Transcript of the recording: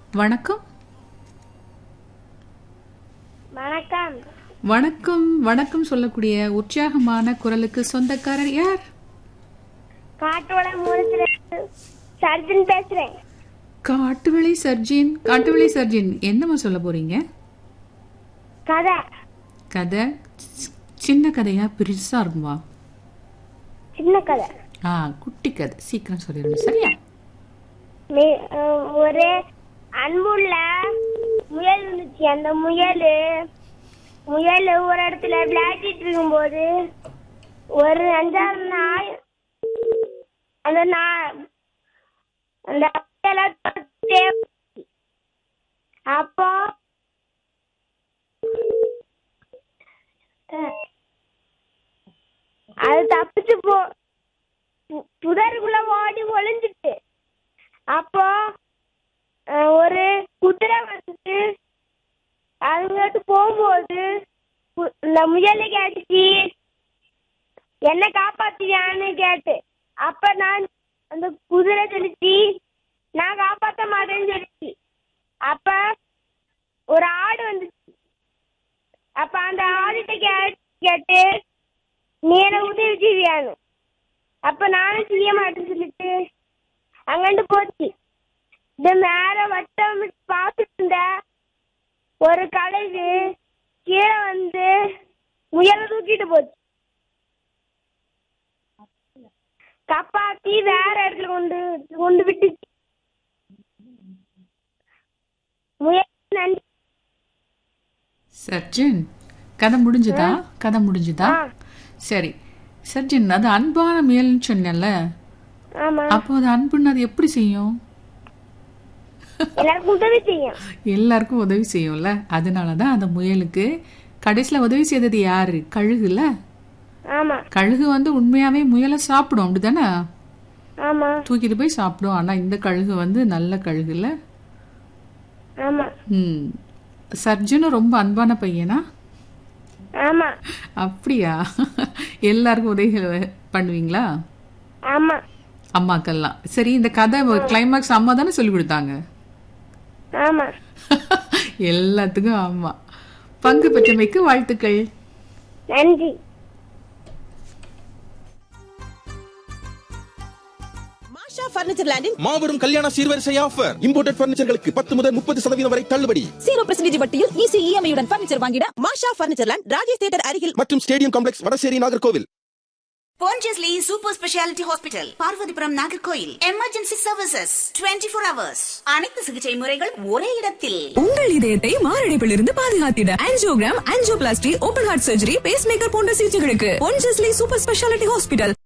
வணக்கம் வணக்கம் வணக்கம் வணக்கம் சொல்லக்கூடிய உற்சாகமான குரலுக்கு சொந்தக்காரர் யார் காட்டோட மூலத்துல சர்ஜன் பேசுறேன் காட்டுவெளி சர்ஜின் காட்டுவெளி சர்ஜின் என்னம்மா சொல்ல போறீங்க கதை கதை சி- சின்ன கதையா பெருசா இருக்குமா சின்ன கதை ஆ குட்டி கதை சீக்கிரம் சொல்லிடணும் சரியா மி- அஹ், ஒரு அன்புள்ள முயல் இருந்துச்சு அந்த முயல் முயல் ஒரு இடத்துல விளையாடிட்டு இருக்கும்போது ஒரு அஞ்சாறு நாய் அந்த நாய் அந்த முயலை துரத்திட்டே வந்துச்சு. அப்போ அஹ், அது தப்பிச்சு போ பு- புதருக்குள்ள ஓடி ஒளிஞ்சிட்டு அப்போ அஹ், ஒரு குதிரை வந்து அதுங்கிட்டு போகும்போது கு- இந்த முயலை கேட்டுச்சு என்ன காப்பாத்தியான்னு கேட்டு அப்ப நான் அந்த குதிரை சொல்லிச்சு நான் காப்பாத்த மாட்டேன்னு சொல்லிச்சு அப்ப ஒரு ஆடு வந்துச்சு அப்ப அந்த ஆடுகிட்ட கே- கேட்டு நீ எனக்கு உதவி செய்வியான்னு அப்ப நானும் செய்ய மாட்டேன்னு சொல்லிட்டு அங்கிட்டு போச்சு இந்த மேல வட்டம் பார்த்துட்டு இருந்த ஒரு கழுகு கீழே வந்து முயலை தூக்கிட்டு போச்சு கப்பாத்தி வேற இடத்துல கொண்டு கொண்டு விட்டுச்சு முயல் நன்றி சர்ஜன் கதை முடிஞ்சுதா கதை முடிஞ்சுதா ஆ. சரி சர்ஜன் அது அன்பான முயல்னு சொன்னேன்ல ஆமா அப்போ அது அன்புன்னு அது எப்படி செய்யும் எல்லாருக்கும் உதவி செய்யும் எல்லாருக்கும் உதவி செய்யும்ல அதனாலதான் அந்த முயலுக்கு கடைசியில உதவி செய்தது யாரு கழுகுல ஆமா கழுகு வந்து உண்மையாவே முயலை சாப்பிடும் அப்படிதானே ஆமா தூக்கிட்டு போய் சாப்பிடும் ஆனா இந்த கழுகு வந்து நல்ல கழுகுல ஆமா ம் சர்ஜனும் ரொம்ப அன்பான பையனா ஆமா அப்படியா எல்லாருக்கும் உதவிகள் பண்ணுவீங்களா ஆமா அம்மாக்கெல்லாம் சரி இந்த கதை கிளைமாக்ஸ் அம்மா தானே சொல்லி கொடுத்தாங்க ஆமா எல்லாத்துக்கும் ஆமா பங்கு பெற்றமைக்கு வாழ்த்துக்கள் நன்றி மாஷா பர்னிச்சர் லேண்டின் மாபெரும் கல்யாண சீர்வரிசை ஆஃபர் இம்போர்ட்டட் பர்னிச்சர்களுக்கு பத்து முதல் முப்பது சதவீதம் வரை தள்ளுபடி ஜீரோ பர்சன்டேஜ் வட்டியில் ஈஸி இஎம்ஐயுடன் பர்னிச்சர் வாங்கிட Masha furniture land Rajesh theatre அருகில் மற்றும் stadium complex Vadasery Nagercoil Pondicherry Super Speciality Hospital, Parvathipuram Nagercoil emergency services 24 four hours அனைத்து சிகிச்சை முறைகள் ஒரே இடத்தில் உங்கள் இதயத்தை மாரடைப்பிலிருந்து பாதுகாத்திட angiogram angioplasty open heart surgery pace maker போன்ற சிகிச்சைகளுக்கு ஒன்ஜஸ்லி சூப்பர் ஸ்பெஷாலிட்டி ஹாஸ்பிட்டல்